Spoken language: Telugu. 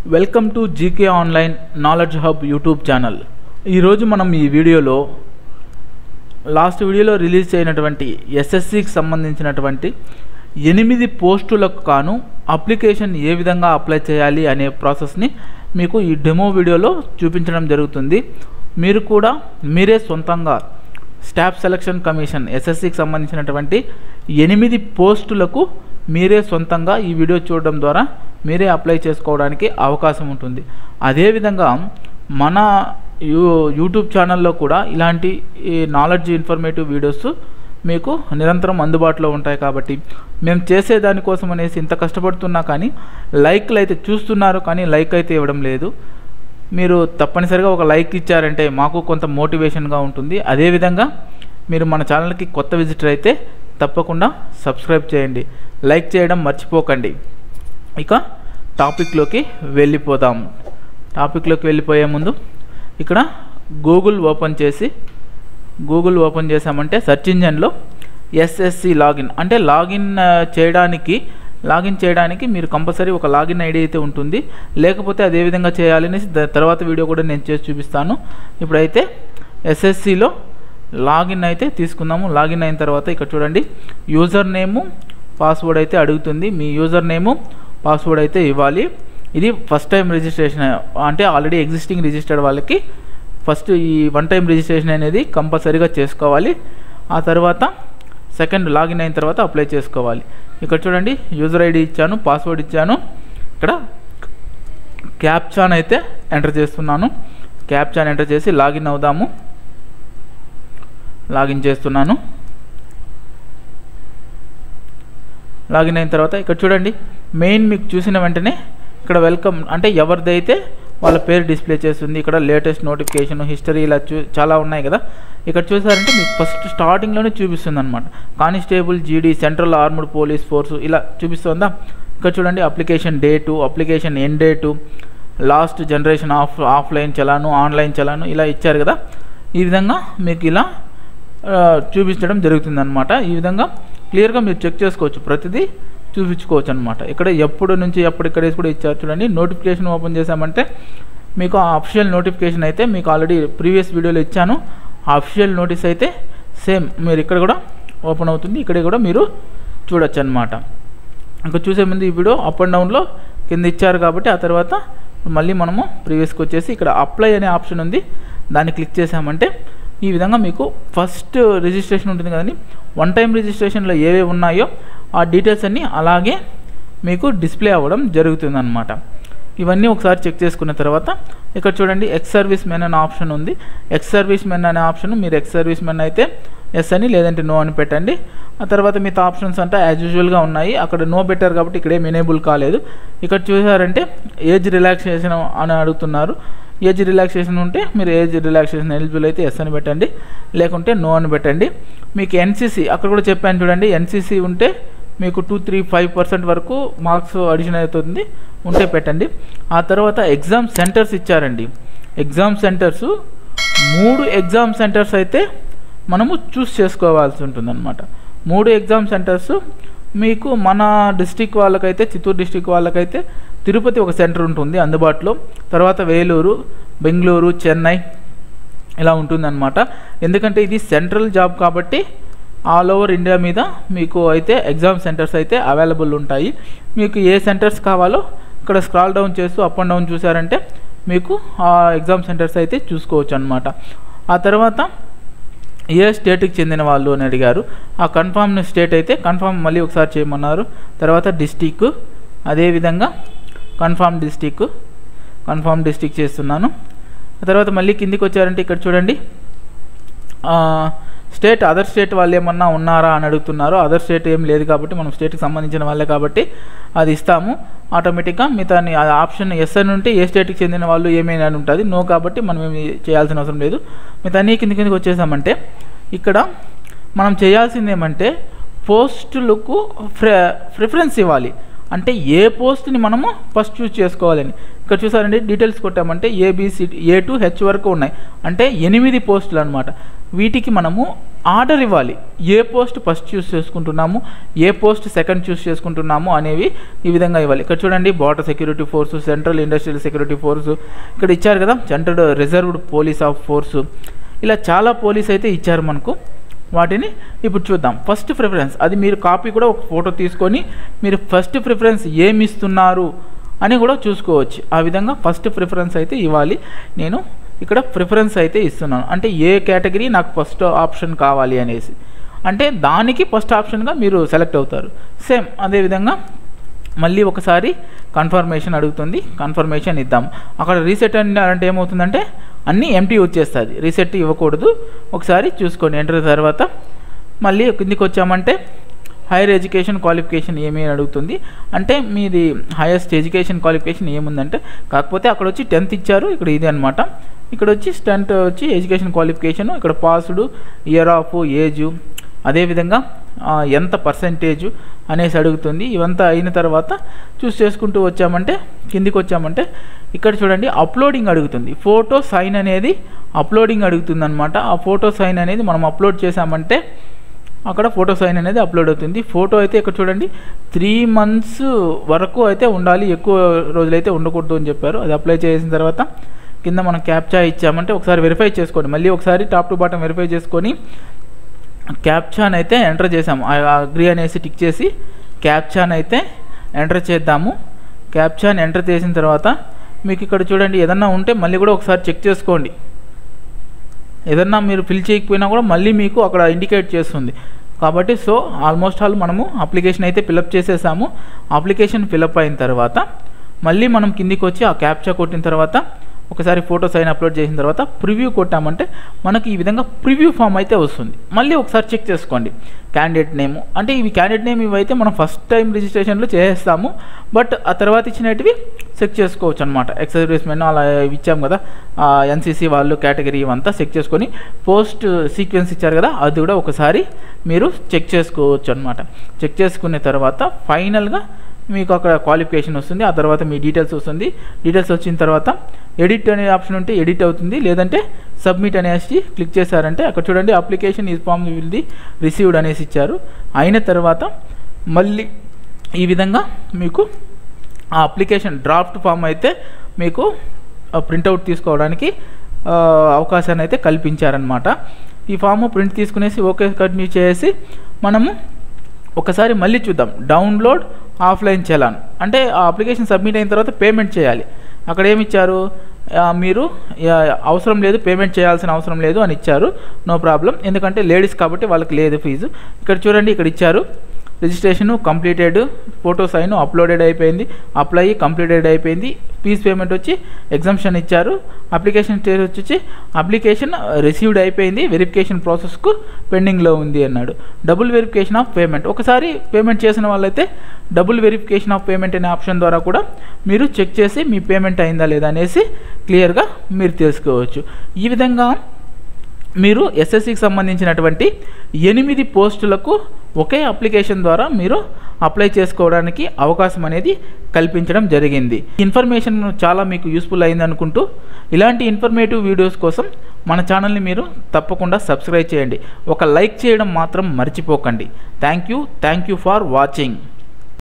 welcome to GK online knowledge hub YouTube channel ఈరోజు మనం ఈ వీడియోలో లాస్ట్ వీడియోలో రిలీజ్ అయినటువంటి ఎస్ఎస్సికి సంబంధించినటువంటి ఎనిమిది పోస్టులకు కాను అప్లికేషన్ ఏ విధంగా అప్లై చేయాలి అనే ప్రాసెస్ని మీకు ఈ డెమో వీడియోలో చూపించడం జరుగుతుంది మీరు కూడా మీరే సొంతంగా స్టాఫ్ సెలక్షన్ కమిషన్ ఎస్ఎస్సికి సంబంధించినటువంటి ఎనిమిది పోస్టులకు మీరే సొంతంగా ఈ వీడియో చూడడం ద్వారా మీరే అప్లై చేసుకోవడానికి అవకాశం ఉంటుంది అదేవిధంగా మన యూ యూట్యూబ్ ఛానల్లో కూడా ఇలాంటి ఈ నాలెడ్జ్ ఇన్ఫర్మేటివ్ వీడియోస్ మీకు నిరంతరం అందుబాటులో ఉంటాయి కాబట్టి మేము చేసే దానికోసం అనేసి ఇంత కష్టపడుతున్నా కానీ లైక్లు అయితే చూస్తున్నారు కానీ లైక్ అయితే ఇవ్వడం లేదు మీరు తప్పనిసరిగా ఒక లైక్ ఇచ్చారంటే మాకు కొంత మోటివేషన్గా ఉంటుంది అదేవిధంగా మీరు మన ఛానల్కి కొత్త విజిటర్ అయితే తప్పకుండా సబ్స్క్రైబ్ చేయండి లైక్ చేయడం మర్చిపోకండి ఇక టాపిక్లోకి వెళ్ళిపోదాం టాపిక్లోకి వెళ్ళిపోయే ముందు ఇక్కడ గూగుల్ ఓపెన్ చేసి గూగుల్ ఓపెన్ చేసామంటే సెర్చ్ ఇంజన్లో ఎస్ఎస్సి లాగిన్ అంటే లాగిన్ ఆ, చేయడానికి లాగిన్ చేయడానికి మీరు కంపల్సరీ ఒక లాగిన్ ఐడి అయితే ఉంటుంది లేకపోతే అదే విధంగా చేయాలని ద- తర్వాత వీడియో కూడా నేను చేసి చూపిస్తాను ఇప్పుడైతే ఎస్ఎస్సిలో లాగిన్ అయితే తీసుకుందాము లాగిన్ అయిన తర్వాత ఇక్కడ చూడండి యూజర్ నేము పాస్వర్డ్ అయితే అడుగుతుంది మీ యూజర్ నేము పాస్వర్డ్ అయితే ఇవ్వాలి ఇది ఫస్ట్ టైం రిజిస్ట్రేషన్ అంటే ఆల్రెడీ ఎగ్జిస్టింగ్ రిజిస్టర్డ్ వాళ్ళకి ఫస్ట్ ఈ వన్ టైం రిజిస్ట్రేషన్ అనేది కంపల్సరీగా చేసుకోవాలి ఆ తర్వాత సెకండ్ లాగిన్ అయిన తర్వాత అప్లై చేసుకోవాలి ఇక్కడ చూడండి యూజర్ ఐడి ఇచ్చాను పాస్వర్డ్ ఇచ్చాను ఇక్కడ క్యాప్చాన్ అయితే ఎంటర్ చేస్తున్నాను క్యాప్చాన్ ఎంటర్ చేసి లాగిన్ అవుదాము లాగిన్ చేస్తున్నాను లాగిన్ అయిన తర్వాత ఇక్కడ చూడండి మెయిన్ మీకు చూసిన వెంటనే ఇక్కడ వెల్కమ్ అంటే ఎవరిదైతే వాళ్ళ పేరు డిస్ప్లే చేస్తుంది ఇక్కడ లేటెస్ట్ నోటిఫికేషన్ హిస్టరీ ఇలా చూ చాలా ఉన్నాయి కదా ఇక్కడ చూసారంటే మీకు ఫస్ట్ స్టార్టింగ్లోనే చూపిస్తుంది అనమాట కానిస్టేబుల్ జీడీ సెంట్రల్ ఆర్మ్డ్ పోలీస్ ఫోర్స్ ఇలా చూపిస్తుందా ఇక్కడ చూడండి application date application end date last generation of offline challan online challan ఇలా ఇచ్చారు కదా ఈ విధంగా మీకు ఇలా ఆ, చూపించడం జరుగుతుంది అనమాట ఈ విధంగా క్లియర్గా మీరు చెక్ చేసుకోవచ్చు ప్రతిదీ చూపించుకోవచ్చు అనమాట ఇక్కడ ఎప్పుడు నుంచి ఎప్పుడు ఇక్కడ కూడా ఇచ్చారు చూడండి నోటిఫికేషన్ ఓపెన్ చేసామంటే మీకు ఆ అఫిషియల్ నోటిఫికేషన్ అయితే మీకు ఆల్రెడీ ప్రీవియస్ వీడియోలో ఇచ్చాను ఆ అఫిషియల్ నోటీస్ అయితే సేమ్ మీరు ఇక్కడ కూడా ఓపెన్ అవుతుంది ఇక్కడ కూడా మీరు చూడొచ్చు అనమాట ఇంకా చూసే ముందు ఈ వీడియో అప్ అండ్ డౌన్లో కింద ఇచ్చారు కాబట్టి ఆ తర్వాత మళ్ళీ మనము ప్రీవియస్కి వచ్చేసి ఇక్కడ అప్లై అనే ఆప్షన్ ఉంది దాన్ని క్లిక్ చేసామంటే ఈ విధంగా మీకు ఫస్ట్ రిజిస్ట్రేషన్ ఉంటుంది కదండి వన్ టైం రిజిస్ట్రేషన్లో ఏవేవి ఉన్నాయో ఆ డీటెయిల్స్ అన్నీ అలాగే మీకు డిస్ప్లే అవ్వడం జరుగుతుందన్నమాట ఇవన్నీ ఒకసారి చెక్ చేసుకున్న తర్వాత ఇక్కడ చూడండి ఎక్స్ సర్వీస్ మెన్ అనే ఆప్షన్ ఉంది ఎక్స్ సర్వీస్ మెన్ అనే ఆప్షన్ మీరు ఎక్స్ సర్వీస్ మెన్ అయితే ఎస్ అని లేదంటే నో అని పెట్టండి ఆ తర్వాత మిగతా ఆప్షన్స్ అంటే యాజ్ యూజువల్గా ఉన్నాయి అక్కడ నో పెట్టారు కాబట్టి ఇక్కడేం ఎనేబుల్ కాలేదు ఇక్కడ చూసారంటే ఏజ్ రిలాక్సేషన్ అని అడుగుతున్నారు ఏజ్ రిలాక్సేషన్ ఉంటే మీరు ఏజ్ రిలాక్సేషన్ ఎలిజిబుల్ అయితే ఎస్ అని పెట్టండి లేకుంటే నో అని పెట్టండి మీకు ఎన్సీసీ అక్కడ కూడా చెప్పాను చూడండి ఎన్సీసీ ఉంటే మీకు టూ త్రీ ఫైవ్ పర్సెంట్ వరకు మార్క్స్ అడిషన్ అవుతుంది ఉంటే పెట్టండి ఆ తర్వాత ఎగ్జామ్ సెంటర్స్ ఇచ్చారండి ఎగ్జామ్ సెంటర్స్ మూడు ఎగ్జామ్ సెంటర్స్ అయితే మనము చూస్ చేసుకోవాల్సి ఉంటుందన్నమాట మూడు ఎగ్జామ్ సెంటర్స్ మీకు మన డిస్టిక్ వాళ్ళకైతే చిత్తూరు డిస్టిక్ వాళ్ళకైతే తిరుపతి ఒక సెంటర్ ఉంటుంది అందుబాటులో తర్వాత వేలూరు బెంగళూరు చెన్నై ఇలా ఉంటుందన్నమాట ఎందుకంటే ఇది సెంట్రల్ జాబ్ కాబట్టి ఆల్ ఓవర్ ఇండియా మీద మీకు అయితే ఎగ్జామ్ సెంటర్స్ అయితే అవైలబుల్ ఉంటాయి మీకు ఏ సెంటర్స్ కావాలో ఇక్కడ స్క్రాల్ డౌన్ చేస్తూ అప్ అండ్ డౌన్ చూసారంటే మీకు ఆ ఎగ్జామ్ సెంటర్స్ అయితే చూసుకోవచ్చు అనమాట ఆ తర్వాత ఏ స్టేట్కి చెందిన వాళ్ళు అని అడిగారు ఆ కన్ఫామ్ స్టేట్ అయితే కన్ఫామ్ మళ్ళీ ఒకసారి చేయమన్నారు తర్వాత డిస్టిక్ అదేవిధంగా కన్ఫామ్ డిస్టిక్ కన్ఫామ్ డిస్టిక్ చేస్తున్నాను ఆ తర్వాత మళ్ళీ కిందికి వచ్చారంటే ఇక్కడ చూడండి ఆ, స్టేట్ అదర్ స్టేట్ వాళ్ళు ఏమన్నా ఉన్నారా అని అడుగుతున్నారు అదర్ స్టేట్ ఏం లేదు కాబట్టి మనం స్టేట్కి సంబంధించిన వాళ్ళే కాబట్టి అది ఇస్తాము ఆటోమేటిక్గా మిగతా ఆప్షన్ ఎస్ అని ఉంటే ఏ స్టేట్కి చెందిన వాళ్ళు ఏమైనా అని ఉంటుంది నో కాబట్టి మనం ఏమి చేయాల్సిన అవసరం లేదు మిగతా అన్ని కింది కిందకి వచ్చేసామంటే ఇక్కడ మనం చేయాల్సింది ఏమంటే పోస్టులకు ప్రె ప్రిఫరెన్స్ ఇవ్వాలి అంటే ఏ పోస్ట్ని మనము ఫస్ట్ చూస్ చేసుకోవాలని ఇక్కడ చూసారండి డీటెయిల్స్ కొట్టామంటే ఏబిసి ఏ టు హెచ్ వరకు ఉన్నాయి అంటే ఎనిమిది పోస్టులు అనమాట వీటికి మనము ఆర్డర్ ఇవ్వాలి ఏ పోస్ట్ ఫస్ట్ చూస్ చేసుకుంటున్నాము ఏ పోస్ట్ సెకండ్ చూస్ చేసుకుంటున్నాము అనేవి ఈ విధంగా ఇవ్వాలి ఇక్కడ చూడండి border security force central industrial security force ఇక్కడ ఇచ్చారు కదా central reserved police of force ఇలా చాలా పోలీస్ అయితే ఇచ్చారు మనకు వాటిని ఇప్పుడు చూద్దాం ఫస్ట్ ప్రిఫరెన్స్ అది మీరు కాపీ కూడా ఒక ఫోటో తీసుకొని మీరు ఫస్ట్ ప్రిఫరెన్స్ ఏమి ఇస్తున్నారు అని కూడా చూసుకోవచ్చు ఆ విధంగా ఫస్ట్ ప్రిఫరెన్స్ అయితే ఇవ్వాలి నేను ఇక్కడ ప్రిఫరెన్స్ అయితే ఇస్తున్నాను అంటే ఏ కేటగిరీ నాకు ఫస్ట్ ఆప్షన్ కావాలి అనేసి అంటే దానికి ఫస్ట్ ఆప్షన్గా మీరు సెలెక్ట్ అవుతారు సేమ్ అదేవిధంగా మళ్ళీ ఒకసారి కన్ఫర్మేషన్ అడుగుతుంది కన్ఫర్మేషన్ ఇద్దాం అక్కడ రీసెట్ అంటే ఏమవుతుందంటే అన్నీ ఎంటీ వచ్చేస్తుంది రీసెట్ ఇవ్వకూడదు ఒకసారి చూసుకోండి ఎంటర్ తర్వాత మళ్ళీ కిందికి వచ్చామంటే హైయర్ ఎడ్యుకేషన్ క్వాలిఫికేషన్ ఏమి అని అడుగుతుంది అంటే మీది హైయెస్ట్ ఎడ్యుకేషన్ క్వాలిఫికేషన్ ఏముందంటే కాకపోతే అక్కడ వచ్చి టెన్త్ ఇచ్చారు ఇక్కడ ఇది అనమాట ఇక్కడ వచ్చి టెన్త్ వచ్చి ఎడ్యుకేషన్ క్వాలిఫికేషన్ ఇక్కడ పాస్డ్ ఇయర్ ఆఫ్ ఏజ్ అదేవిధంగా ఆ, ఎంత పర్సంటేజ్ అనేసి అడుగుతుంది ఇవంతా అయిన తర్వాత చూస్ చేసుకుంటూ వచ్చామంటే కిందికి వచ్చామంటే ఇక్కడ చూడండి అప్లోడింగ్ అడుగుతుంది ఫోటో సైన్ అనేది అప్లోడింగ్ అడుగుతుంది అనమాట ఆ ఫోటో సైన్ అనేది మనం అప్లోడ్ చేసామంటే అక్కడ ఫోటో సైన్ అనేది అప్లోడ్ అవుతుంది ఫోటో అయితే ఇక్కడ చూడండి త్రీ మంత్స్ వరకు అయితే ఉండాలి ఎక్కువ రోజులైతే ఉండకూడదు అని చెప్పారు అది అప్లై చేసిన తర్వాత కింద మనం క్యాప్చా ఇచ్చామంటే ఒకసారి వెరిఫై చేసుకోండి మళ్ళీ ఒకసారి టాప్ టు బాటం వెరిఫై చేసుకొని క్యాప్చాన్ అయితే ఎంటర్ చేసాము అగ్రి అనేసి టిక్ చేసి క్యాప్చాన్ అయితే ఎంటర్ చేద్దాము క్యాప్చాన్ ఎంటర్ చేసిన తర్వాత మీకు ఇక్కడ చూడండి ఏదన్నా ఉంటే మళ్ళీ కూడా ఒకసారి చెక్ చేసుకోండి ఏదన్నా మీరు ఫిల్ చేయకపోయినా కూడా మళ్ళీ మీకు అక్కడ ఇండికేట్ చేస్తుంది కాబట్టి సో ఆల్మోస్ట్ ఆల్ మనము అప్లికేషన్ అయితే ఫిలప్ చేసేసాము అప్లికేషన్ ఫిలప్ అయిన తర్వాత మళ్ళీ మనం కిందికి వచ్చి ఆ క్యాప్చా కొట్టిన తర్వాత ఒకసారి ఫోటో సైన్ అప్లోడ్ చేసిన తర్వాత ప్రివ్యూ కొట్టామంటే మనకి ఈ విధంగా ప్రివ్యూ ఫామ్ అయితే వస్తుంది మళ్ళీ ఒకసారి చెక్ చేసుకోండి క్యాండిడేట్ నేమ్ అంటే ఇవి క్యాండిడేట్ నేమ్ ఇవైతే మనం ఫస్ట్ టైం రిజిస్ట్రేషన్లో చేసేస్తాము బట్ ఆ తర్వాత ఇచ్చినటివి చెక్ చేసుకోవచ్చు అనమాట ఎక్సర్వీస్ మెన్ అలా ఇవి ఇచ్చాం కదా ఎన్సీసీ వాళ్ళు కేటగిరీ ఇవంతా చెక్ చేసుకొని పోస్ట్ సీక్వెన్స్ ఇచ్చారు కదా అది కూడా ఒకసారి మీరు చెక్ చేసుకోవచ్చు అనమాట చెక్ చేసుకున్న తర్వాత ఫైనల్గా మీకు అక్కడ క్వాలిఫికేషన్ వస్తుంది ఆ తర్వాత మీ డీటెయిల్స్ వస్తుంది డీటెయిల్స్ వచ్చిన తర్వాత ఎడిట్ అనే ఆప్షన్ ఉంటే ఎడిట్ అవుతుంది లేదంటే సబ్మిట్ అనేసి క్లిక్ చేశారంటే అక్కడ చూడండి అప్లికేషన్ ఈ ఫామ్ విల్ ది రిసీవ్డ్ అనేసి ఇచ్చారు అయిన తర్వాత మళ్ళీ ఈ విధంగా మీకు ఆ అప్లికేషన్ డ్రాఫ్ట్ ఫామ్ అయితే మీకు ప్రింట్అవుట్ తీసుకోవడానికి ఆ, అవకాశాన్ని అయితే కల్పించారనమాట ఈ ఫామ్ ప్రింట్ తీసుకునేసి ఓకే కంటిన్యూ చేసి మనము ఒకసారి మళ్ళీ చూద్దాం డౌన్లోడ్ ఆఫ్లైన్ చలాన్ అంటే ఆ అప్లికేషన్ సబ్మిట్ అయిన తర్వాత పేమెంట్ చేయాలి అక్కడ ఏమి ఇచ్చారు ఆ, మీరు ఆ, అవసరం లేదు పేమెంట్ చేయాల్సిన అవసరం లేదు అని ఇచ్చారు నో ప్రాబ్లం ఎందుకంటే లేడీస్ కాబట్టి వాళ్ళకి లేదు ఫీజు ఇక్కడ చూడండి ఇక్కడ ఇచ్చారు registration completed photo sign uploaded అయిపోయింది అప్లై కంప్లీటెడ్ అయిపోయింది ఫీజ్ పేమెంట్ వచ్చి ఎగ్జామ్షన్ ఇచ్చారు అప్లికేషన్ స్టేజ్ వచ్చి అప్లికేషన్ రిసీవ్డ్ అయిపోయింది వెరిఫికేషన్ ప్రాసెస్కు పెండింగ్లో ఉంది అన్నాడు డబుల్ వెరిఫికేషన్ ఆఫ్ పేమెంట్ ఒకసారి పేమెంట్ చేసిన వాళ్ళైతే డబుల్ వెరిఫికేషన్ ఆఫ్ పేమెంట్ అనే ఆప్షన్ ద్వారా కూడా మీరు చెక్ చేసి మీ పేమెంట్ అయిందా లేదా అనేసి క్లియర్గా మీరు తెలుసుకోవచ్చు ఈ విధంగా మీరు ఎస్ఎస్సికి సంబంధించినటువంటి ఎనిమిది పోస్టులకు ఒకే అప్లికేషన్ ద్వారా మీరు అప్లై చేసుకోవడానికి అవకాశం అనేది కల్పించడం జరిగింది ఇన్ఫర్మేషన్ చాలా మీకు యూస్ఫుల్ అయింది అనుకుంటూ ఇలాంటి ఇన్ఫర్మేటివ్ వీడియోస్ కోసం మన ఛానల్ని మీరు తప్పకుండా సబ్స్క్రైబ్ చేయండి ఒక లైక్ చేయడం మాత్రం మర్చిపోకండి thank you thank you for watching